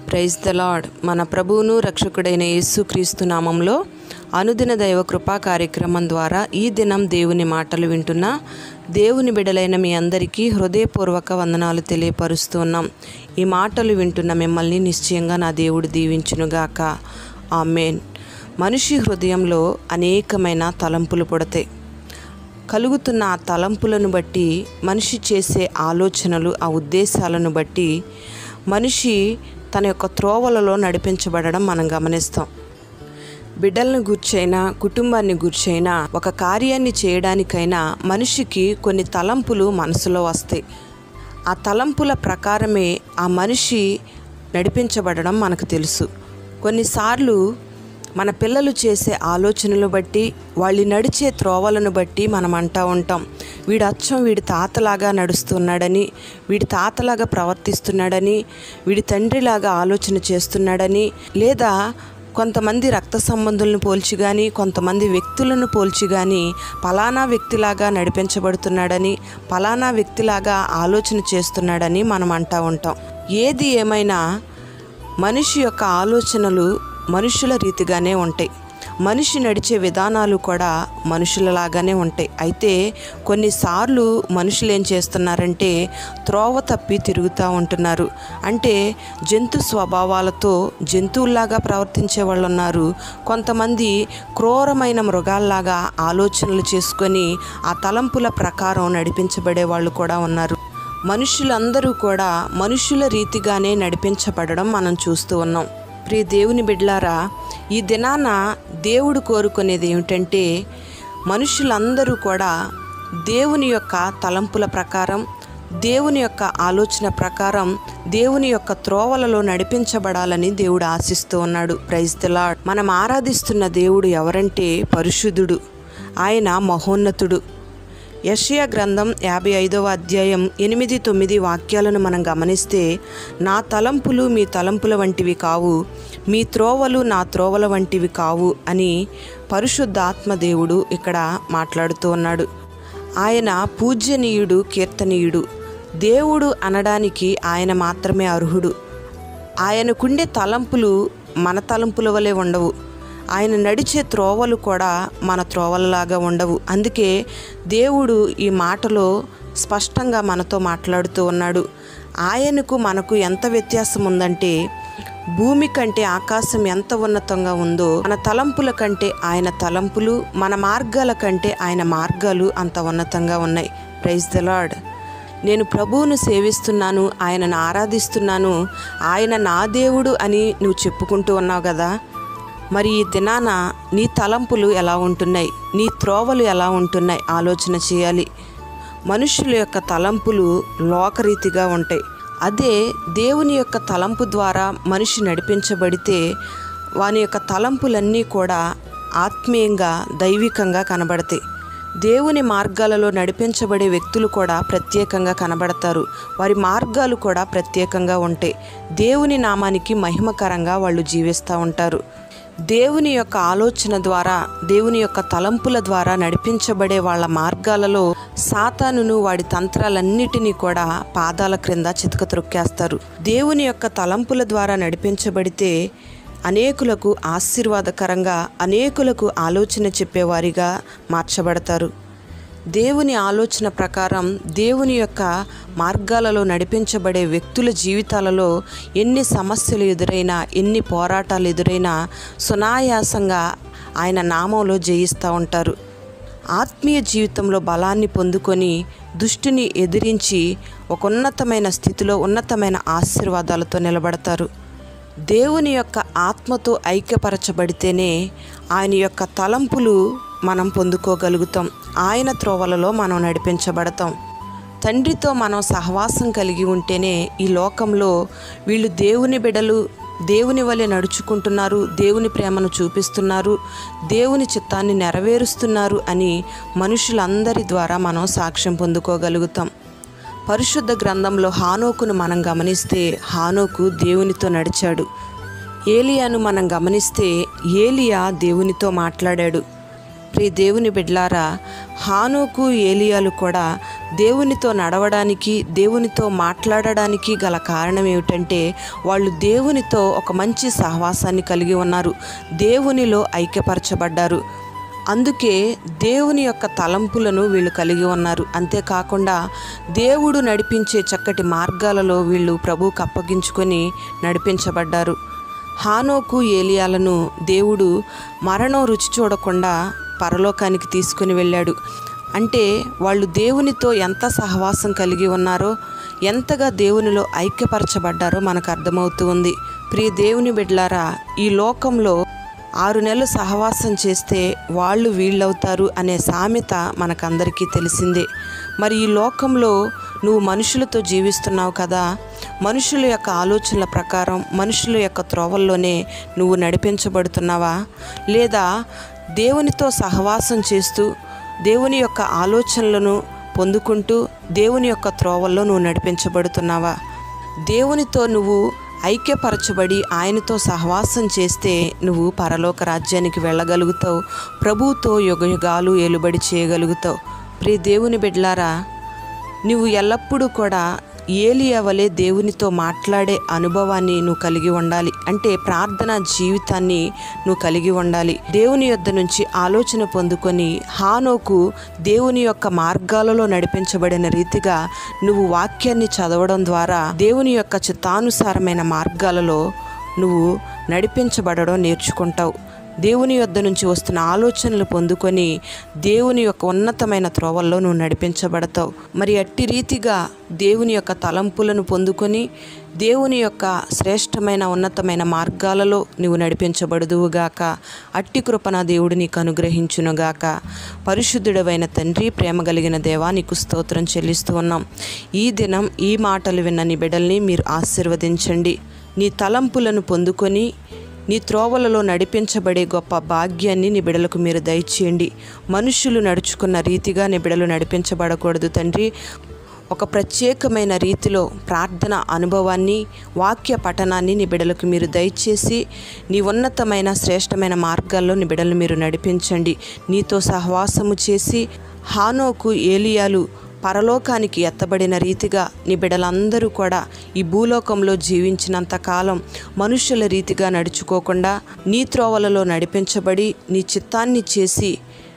praise the lord మన ప్రభువును రక్షకుడైన యేసుక్రీస్తు నామంలో అనుదిన దైవ కృపా కార్యక్రమం ద్వారా ఈ దినం దేవుని మాటలు వింటున్న దేవుని బిడలైన మీ అందరికీ హృదయపూర్వక వందనాలు తెలియపరుస్తూ ఉన్నాం ఈ మాటలు వింటున్న మిమ్మల్ని నిశ్చయంగా నా దేవుడు దీవించునుగాక ఆమెన్ మనిషి హృదయంలో అనేకమైన తలంపులు పుడతాయి కలుగుతున్న ఆ తలంపులను బట్టి మనిషి చేసే ఆలోచనలు ఆ ఉద్దేశాలను బట్టి మనిషి తన యొక్క త్రోవలలో నడిపించబడడం మనం గమనిస్తాం బిడ్డలను గుర్చైనా కుటుంబాన్ని గుర్చైనా ఒక కార్యాన్ని చేయడానికైనా మనిషికి కొన్ని తలంపులు మనసులో వస్తాయి ఆ తలంపుల ప్రకారమే ఆ మనిషి నడిపించబడడం మనకు తెలుసు కొన్నిసార్లు మన పిల్లలు చేసే ఆలోచనలు బట్టి వాళ్ళు నడిచే త్రోవలను బట్టి మనం అంటూ ఉంటాం వీడు అచ్చం వీడి తాతలాగా నడుస్తున్నాడని వీడి తాతలాగా ప్రవర్తిస్తున్నాడని వీడి తండ్రిలాగా ఆలోచన చేస్తున్నాడని లేదా కొంతమంది రక్త సంబంధులను పోల్చి కానీ కొంతమంది వ్యక్తులను పోల్చి కానీ పలానా వ్యక్తిలాగా నడిపించబడుతున్నాడని పలానా వ్యక్తిలాగా ఆలోచన చేస్తున్నాడని మనం అంటూ ఉంటాం ఏది ఏమైనా మనిషి యొక్క ఆలోచనలు మనుషుల రీతిగానే ఉంటాయి మనిషి నడిచే విధానాలు కూడా మనుషులలాగానే ఉంటాయి అయితే కొన్నిసార్లు మనుషులు ఏం చేస్తున్నారంటే త్రోవ తప్పి తిరుగుతూ ఉంటున్నారు అంటే జంతు స్వభావాలతో జంతువుల్లాగా ప్రవర్తించే వాళ్ళు ఉన్నారు కొంతమంది క్రూరమైన మృగాల్లాగా ఆలోచనలు చేసుకొని ఆ తలంపుల ప్రకారం నడిపించబడే వాళ్ళు కూడా ఉన్నారు మనుషులందరూ కూడా మనుషుల రీతిగానే నడిపించబడడం మనం చూస్తూ ఉన్నాం ప్రియ దేవుని బిడ్లారా ఈ దినాన దేవుడు కోరుకునేది ఏమిటంటే మనుషులందరూ కూడా దేవుని యొక్క తలంపుల ప్రకారం దేవుని యొక్క ఆలోచన ప్రకారం దేవుని యొక్క త్రోవలలో నడిపించబడాలని దేవుడు ఆశిస్తూ ఉన్నాడు ప్రైజ్ ద లార్డ్ మనం ఆరాధిస్తున్న దేవుడు ఎవరంటే పరిశుద్ధుడు ఆయన మహోన్నతుడు యషయా గ్రంథం యాభై ఐదవ అధ్యాయం ఎనిమిది తొమ్మిది వాక్యాలను మనం గమనిస్తే నా తలంపులు మీ తలంపుల వంటివి కావు మీ త్రోవలు నా త్రోవల వంటివి కావు అని పరిశుద్ధాత్మ దేవుడు ఇక్కడ మాట్లాడుతూ ఉన్నాడు ఆయన పూజ్యనీయుడు కీర్తనీయుడు దేవుడు అనడానికి ఆయన మాత్రమే అర్హుడు ఆయనకుండే తలంపులు మన తలంపుల వలె ఉండవు ఆయన నడిచే త్రోవలు కూడా మన త్రోవలలాగా ఉండవు అందుకే దేవుడు ఈ మాటలో స్పష్టంగా మనతో మాట్లాడుతూ ఉన్నాడు ఆయనకు మనకు ఎంత వ్యత్యాసం ఉందంటే భూమి కంటే ఆకాశం ఎంత ఉన్నతంగా ఉందో మన తలంపుల కంటే ఆయన తలంపులు మన మార్గాల కంటే ఆయన మార్గాలు అంత ఉన్నతంగా ఉన్నాయి ప్రైజ్ ద లార్డ్ నేను ప్రభువును సేవిస్తున్నాను ఆయనను ఆరాధిస్తున్నాను ఆయన నా దేవుడు అని నువ్వు చెప్పుకుంటూ ఉన్నావు కదా మరి ఈ దినాన నీ తలంపులు ఎలా ఉంటున్నాయి నీ త్రోవలు ఎలా ఉంటున్నాయి ఆలోచన చేయాలి మనుషుల యొక్క తలంపులు లోకరీతిగా ఉంటాయి అదే దేవుని యొక్క తలంపు ద్వారా మనిషి నడిపించబడితే వాని యొక్క తలంపులన్నీ కూడా ఆత్మీయంగా దైవికంగా కనబడతాయి దేవుని మార్గాలలో నడిపించబడే వ్యక్తులు కూడా ప్రత్యేకంగా కనబడతారు వారి మార్గాలు కూడా ప్రత్యేకంగా ఉంటాయి దేవుని నామానికి మహిమకరంగా వాళ్ళు జీవిస్తూ ఉంటారు దేవుని యొక్క ఆలోచన ద్వారా దేవుని యొక్క తలంపుల ద్వారా నడిపించబడే వాళ్ళ మార్గాలలో సాతానును వాడి తంత్రాలన్నిటినీ కూడా పాదాల క్రింద చితక త్రొక్కేస్తారు దేవుని యొక్క తలంపుల ద్వారా నడిపించబడితే అనేకులకు ఆశీర్వాదకరంగా అనేకులకు ఆలోచన చెప్పేవారిగా మార్చబడతారు దేవుని ఆలోచన ప్రకారం దేవుని యొక్క మార్గాలలో నడిపించబడే వ్యక్తుల జీవితాలలో ఎన్ని సమస్యలు ఎదురైనా ఎన్ని పోరాటాలు ఎదురైనా సునాయాసంగా ఆయన నామంలో జయిస్తూ ఉంటారు ఆత్మీయ జీవితంలో బలాన్ని పొందుకొని దుష్టిని ఎదిరించి ఒక ఉన్నతమైన స్థితిలో ఉన్నతమైన ఆశీర్వాదాలతో నిలబడతారు దేవుని యొక్క ఆత్మతో ఐక్యపరచబడితేనే ఆయన యొక్క తలంపులు మనం పొందుకోగలుగుతాం ఆయన త్రోవలలో మనం నడిపించబడతాం తండ్రితో మనం సహవాసం కలిగి ఉంటేనే ఈ లోకంలో వీళ్ళు దేవుని బిడలు దేవుని వలె నడుచుకుంటున్నారు దేవుని ప్రేమను చూపిస్తున్నారు దేవుని చిత్తాన్ని నెరవేరుస్తున్నారు అని మనుషులందరి ద్వారా మనం సాక్ష్యం పొందుకోగలుగుతాం పరిశుద్ధ గ్రంథంలో హానోకును మనం గమనిస్తే హానోకు దేవునితో నడిచాడు ఏలియాను మనం గమనిస్తే ఏలియా దేవునితో మాట్లాడాడు ప్రియ దేవుని బిడ్లారా హానోకు ఏలియాలు కూడా దేవునితో నడవడానికి దేవునితో మాట్లాడడానికి గల కారణం ఏమిటంటే వాళ్ళు దేవునితో ఒక మంచి సహవాసాన్ని కలిగి ఉన్నారు దేవునిలో ఐక్యపరచబడ్డారు అందుకే దేవుని యొక్క తలంపులను వీళ్ళు కలిగి ఉన్నారు అంతేకాకుండా దేవుడు నడిపించే చక్కటి మార్గాలలో వీళ్ళు ప్రభువుకు అప్పగించుకొని నడిపించబడ్డారు హానోకు ఏలియాలను దేవుడు మరణం రుచి చూడకుండా పరలోకానికి తీసుకుని వెళ్ళాడు అంటే వాళ్ళు దేవునితో ఎంత సహవాసం కలిగి ఉన్నారో ఎంతగా దేవునిలో ఐక్యపరచబడ్డారో మనకు అర్థమవుతూ ఉంది ప్రియ దేవుని బిడ్లారా ఈ లోకంలో ఆరు నెలలు సహవాసం చేస్తే వాళ్ళు వీళ్ళవుతారు అనే సామెత మనకందరికీ తెలిసిందే మరి ఈ లోకంలో నువ్వు మనుషులతో జీవిస్తున్నావు కదా మనుషుల యొక్క ఆలోచనల ప్రకారం మనుషుల యొక్క త్రోవల్లోనే నువ్వు నడిపించబడుతున్నావా లేదా దేవునితో సహవాసం చేస్తూ దేవుని యొక్క ఆలోచనలను పొందుకుంటూ దేవుని యొక్క త్రోవల్లో నువ్వు నడిపించబడుతున్నావా దేవునితో నువ్వు ఐక్యపరచబడి ఆయనతో సహవాసం చేస్తే నువ్వు పరలోక రాజ్యానికి వెళ్ళగలుగుతావు ప్రభువుతో యుగయుగాలు ఏలుబడి చేయగలుగుతావు ప్రియ దేవుని బిడ్లారా నువ్వు ఎల్లప్పుడూ కూడా ఏలియా వలె దేవునితో మాట్లాడే అనుభవాన్ని నువ్వు కలిగి ఉండాలి అంటే ప్రార్థన జీవితాన్ని నువ్వు కలిగి ఉండాలి దేవుని యొద్ద నుంచి ఆలోచన పొందుకొని హానోకు దేవుని యొక్క మార్గాలలో నడిపించబడిన రీతిగా నువ్వు వాక్యాన్ని చదవడం ద్వారా దేవుని యొక్క చిత్తానుసారమైన మార్గాలలో నువ్వు నడిపించబడడం నేర్చుకుంటావు దేవుని యొద్ద నుంచి వస్తున్న ఆలోచనలు పొందుకొని దేవుని యొక్క ఉన్నతమైన త్రోవల్లో నువ్వు నడిపించబడతావు మరి అట్టి రీతిగా దేవుని యొక్క తలంపులను పొందుకొని దేవుని యొక్క శ్రేష్టమైన ఉన్నతమైన మార్గాలలో నువ్వు నడిపించబడుదువుగాక అట్టి కృపణ దేవుడు నీకు అనుగ్రహించునుగాక పరిశుద్ధుడవైన తండ్రి ప్రేమ కలిగిన దేవా నీకు స్తోత్రం చెల్లిస్తూ ఉన్నాం ఈ దినం ఈ మాటలు విన్న నీ బిడ్డల్ని మీరు ఆశీర్వదించండి నీ తలంపులను పొందుకొని నీ త్రోవలలో నడిపించబడే గొప్ప భాగ్యాన్ని నీ బిడలకు మీరు దయచేయండి మనుషులు నడుచుకున్న రీతిగా నీ బిడలు నడిపించబడకూడదు తండ్రి ఒక ప్రత్యేకమైన రీతిలో ప్రార్థన అనుభవాన్ని వాక్య పఠనాన్ని నీ బిడలకు మీరు దయచేసి నీ ఉన్నతమైన శ్రేష్టమైన మార్గాల్లో నీ బిడలు మీరు నడిపించండి నీతో సహవాసము చేసి హానోకు ఏలియాలు పరలోకానికి ఎత్తబడిన రీతిగా నీ బిడ్డలందరూ కూడా ఈ భూలోకంలో జీవించినంత కాలం మనుషుల రీతిగా నడుచుకోకుండా నీ త్రోవలలో నడిపించబడి నీ చిత్తాన్ని చేసి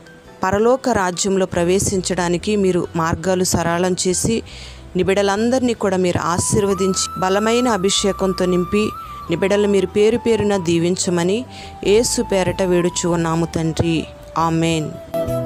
పరలోక రాజ్యంలో ప్రవేశించడానికి మీరు మార్గాలు సరళం చేసి నీ బిడ్డలందరినీ కూడా మీరు ఆశీర్వదించి బలమైన అభిషేకంతో నింపి నీ బిడ్డలు మీరు పేరు పేరున దీవించమని ఏసు పేరట వేడుచు ఉన్నాము తండ్రి ఆమెన్